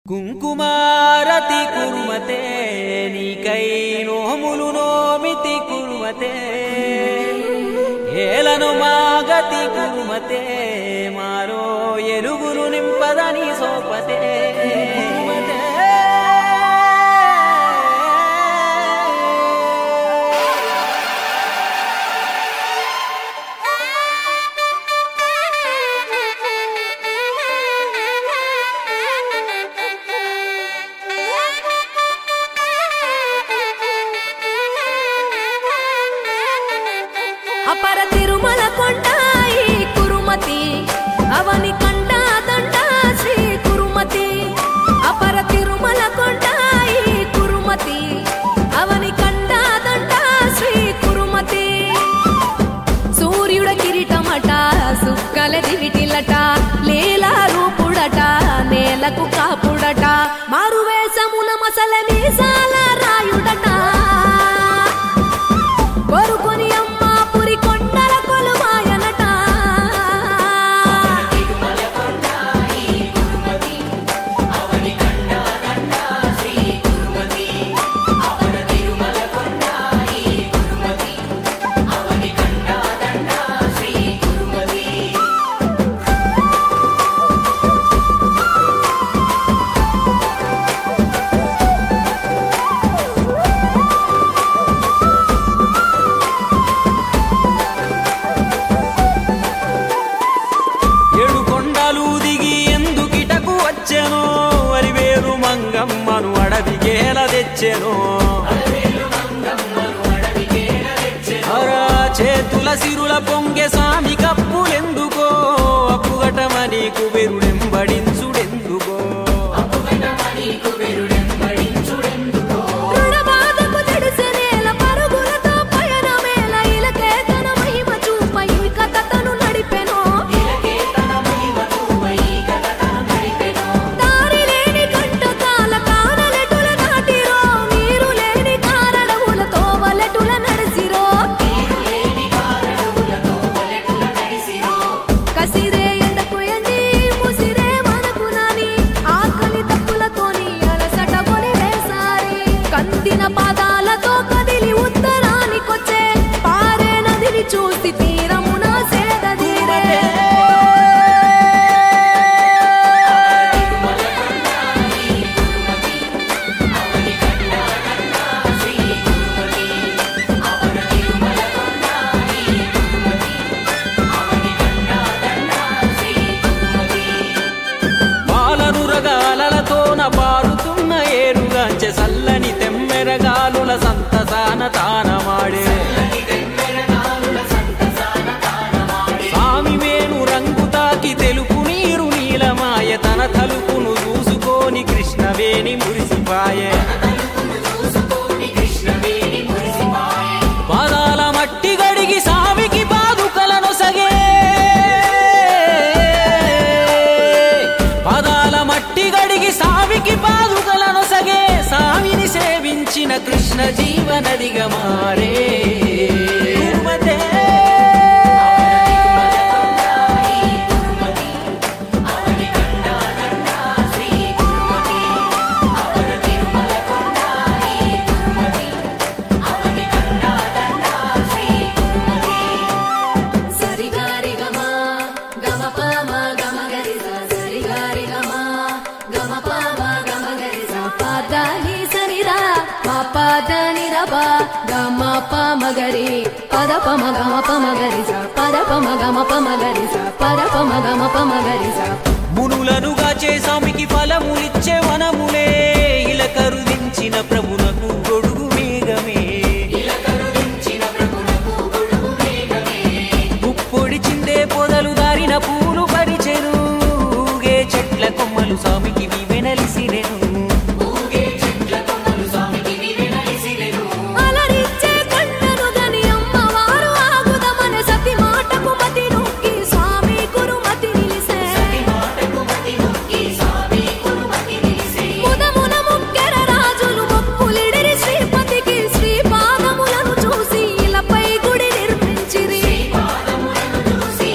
కుంకుమారతి కుర్మతే నీకై నోములు నోమితి కుర్మతే ఏలను మాగతి కుర్మతే మారో ఎలుగులు నింపదని సోపతే కుర్మతే. అపర తిరుమల కొండాయి కురుమతి అవని కండ దండ శ్రీ కురుమతి అపర తిరుమల కొండాయి కురుమతి అవని కండ దండ శ్రీ కురుమతి సూర్యుడ కిరీటమట సుక్కల దివిటిలట లీలా రూపుడట నేలకు కాపుడట మారువేషమున మసల మీసాల రాయుడట కొరుకొని అమ్మ పురి కొండల కొలువాయనట ఏడు కొండలు దిగి ఎందుకిటకు వచ్చెను వరివేరు మంగమ్మను అడవికేల తెచ్చెను అరా చేతుల సిరుల పొంగె స్వామి కప్పులెందుకో అప్పుగటమని కుబెరుడెంబడించుడెందుకో రుణబాధకు తెడుసెనేల పరుగులతో పయనమేల ఇలకే తన మహిమ చూప ఈ కథ తను నడిపెను దారి లేని కంటకాల కానలెటుల నాటిరో నీరు లేని కారడవుల తోవలెటుల నడిసిరో కసిరే ఎండకు ఎండి ముసిరే మనకు నాని ఆకలి తప్పులతోని అలసట కొని వేసారి కందిన పాదాలతో కదిలి ఉత్తరానికొచ్చే పారే నదిని చూసి తీరమున సేదీరే పాలను రగాలతోన పారుతున్న ఏరుగాంచె సల్లని తెమ్మెరగాలుల సంతసాన తానమాడే స్వామి వేణు రంగు తాకి తెలుపు నీరు నీలమాయ తన తలుపును చూసుకొని కృష్ణవేణి మురిసిపాయే పాదాల మట్టి గడిగి సామికి పాదుకలను సగే పాదాల మట్టి గడిగి సామికి పాదుకలను సగే సామిని సేవించిన కృష్ణ జీవనదిగా మారే తిరుమతే. సరిగారి గమ గమ పమ గమ గరి స సరిగారి గమ గమ పమ గమ గరి స పదని సరిరా మా పదని రబ గమ పమ గరి పద పమ గమ పమ గరి స పద పమ గమ పమ గరి స పద పమ గమ పమ గరి స మునులనుగా చేసామికి ఫలములిచ్చే వనములే ఇల కరుదించిన ప్రభునకు గొడుగు మేఘమే పుప్పొడి చిందే పొదలు దారిన పూలు పరిచెను ఊగే చెట్ల కొమ్మలు స్వామికి వివెనలిసిరెను అలరించే కంటను గని అమ్మవారు ఆగుదమన సతి మాటకు మతి నొక్కి స్వామి కురుమతి నిలిసే ముదమున ముక్కెర రాజులు మొక్కులిడిరి శ్రీపతికి శ్రీపాదములను చూసి ఇలపై గుడి నిర్మించిరి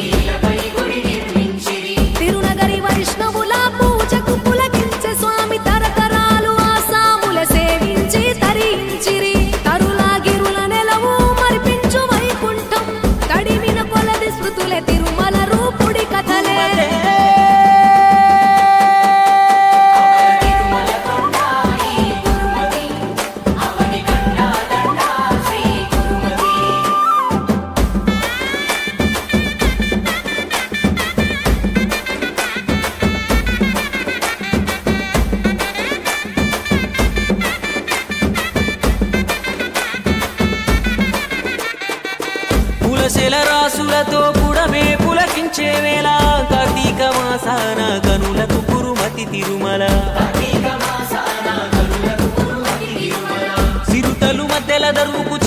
తిరునగరి వైష్ణవుల పూజకు పులకించే స్వామి అందాలతో పుడమే పులకించే వేళ కార్తీక మాసాన కనులకు కురుమతి తిరుమల సిరుతలు మధ్యల దరువుకు